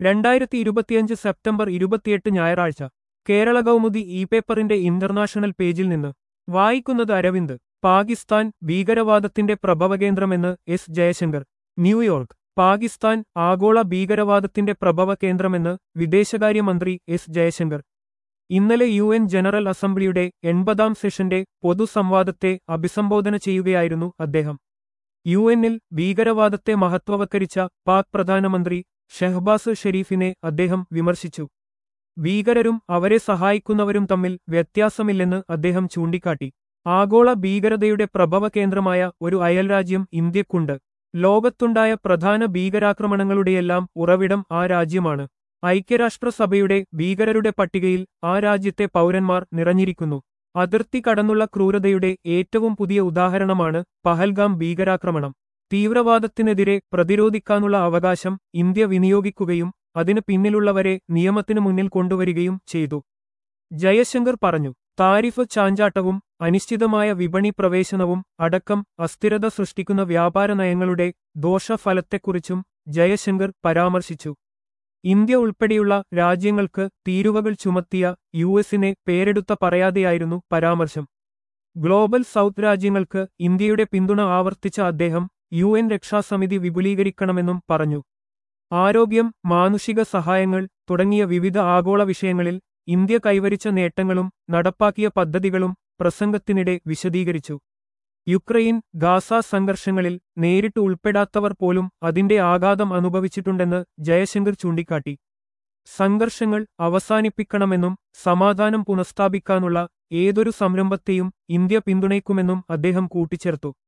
രണ്ടായിരത്തി ഇരുപത്തിയഞ്ച് സെപ്റ്റംബർ ഇരുപത്തിയെട്ട് ഞായറാഴ്ച കേരള കൗമുദി ഇ പേപ്പറിന്റെ ഇന്റർനാഷണൽ പേജിൽ നിന്ന് വായിക്കുന്നത് അരവിന്ദ് പാകിസ്ഥാൻ ഭീകരവാദത്തിന്റെ പ്രഭവകേന്ദ്രമെന്ന് എസ് ജയശങ്കർ ന്യൂയോർക്ക് പാകിസ്ഥാൻ ആഗോള ഭീകരവാദത്തിന്റെ പ്രഭവ കേന്ദ്രമെന്ന് വിദേശകാര്യമന്ത്രി എസ് ജയശങ്കർ ഇന്നലെ യു എൻ ജനറൽ അസംബ്ലിയുടെ എൺപതാം സെഷന്റെ പൊതുസംവാദത്തെ അഭിസംബോധന ചെയ്യുകയായിരുന്നു അദ്ദേഹം യു എന്നിൽ ഭീകരവാദത്തെ മഹത്വവത്കരിച്ച പാക് പ്രധാനമന്ത്രി ഷെഹ്ബാസ് ഷെരീഫിനെ അദ്ദേഹം വിമർശിച്ചു ഭീകരരും അവരെ സഹായിക്കുന്നവരും തമ്മിൽ വ്യത്യാസമില്ലെന്ന് അദ്ദേഹം ചൂണ്ടിക്കാട്ടി ആഗോള ഭീകരതയുടെ പ്രഭവ കേന്ദ്രമായ ഒരു അയൽരാജ്യം ഇന്ത്യക്കുണ്ട് ലോകത്തുണ്ടായ പ്രധാന ഭീകരാക്രമണങ്ങളുടെയെല്ലാം ഉറവിടം ആ രാജ്യമാണ് ഐക്യരാഷ്ട്രസഭയുടെ ഭീകരരുടെ പട്ടികയിൽ ആ രാജ്യത്തെ പൗരന്മാർ നിറഞ്ഞിരിക്കുന്നു അതിർത്തി കടന്നുള്ള ക്രൂരതയുടെ ഏറ്റവും പുതിയ ഉദാഹരണമാണ് പഹൽഗാം ഭീകരാക്രമണം തീവ്രവാദത്തിനെതിരെ പ്രതിരോധിക്കാനുള്ള അവകാശം ഇന്ത്യ വിനിയോഗിക്കുകയും അതിന് പിന്നിലുള്ളവരെ നിയമത്തിനു മുന്നിൽ കൊണ്ടുവരികയും ചെയ്തു ജയശങ്കർ പറഞ്ഞു താരിഫ് ചാഞ്ചാട്ടവും അനിശ്ചിതമായ വിപണി പ്രവേശനവും അടക്കം അസ്ഥിരത സൃഷ്ടിക്കുന്ന വ്യാപാര നയങ്ങളുടെ ദോഷഫലത്തെക്കുറിച്ചും ജയശങ്കർ പരാമർശിച്ചു ഇന്ത്യ ഉൾപ്പെടെയുള്ള രാജ്യങ്ങൾക്ക് തീരുവകൾ ചുമത്തിയ യു എസിനെ പേരെടുത്ത പറയാതെയായിരുന്നു പരാമർശം ഗ്ലോബൽ സൗത്ത് രാജ്യങ്ങൾക്ക് ഇന്ത്യയുടെ പിന്തുണ ആവർത്തിച്ച അദ്ദേഹം യു എൻ രക്ഷാസമിതി വിപുലീകരിക്കണമെന്നും പറഞ്ഞു ആരോഗ്യം മാനുഷിക സഹായങ്ങൾ തുടങ്ങിയ വിവിധ ആഗോള വിഷയങ്ങളിൽ ഇന്ത്യ കൈവരിച്ച നേട്ടങ്ങളും നടപ്പാക്കിയ പദ്ധതികളും പ്രസംഗത്തിനിടെ വിശദീകരിച്ചു യുക്രൈൻ ഗാസ സംഘർഷങ്ങളിൽ നേരിട്ട് ഉൾപ്പെടാത്തവർ പോലും അതിന്റെ ആഘാതം അനുഭവിച്ചിട്ടുണ്ടെന്ന് ജയശങ്കർ ചൂണ്ടിക്കാട്ടി സംഘർഷങ്ങൾ അവസാനിപ്പിക്കണമെന്നും സമാധാനം പുനഃസ്ഥാപിക്കാനുള്ള ഏതൊരു സംരംഭത്തെയും ഇന്ത്യ പിന്തുണയ്ക്കുമെന്നും അദ്ദേഹം കൂട്ടിച്ചേർത്തു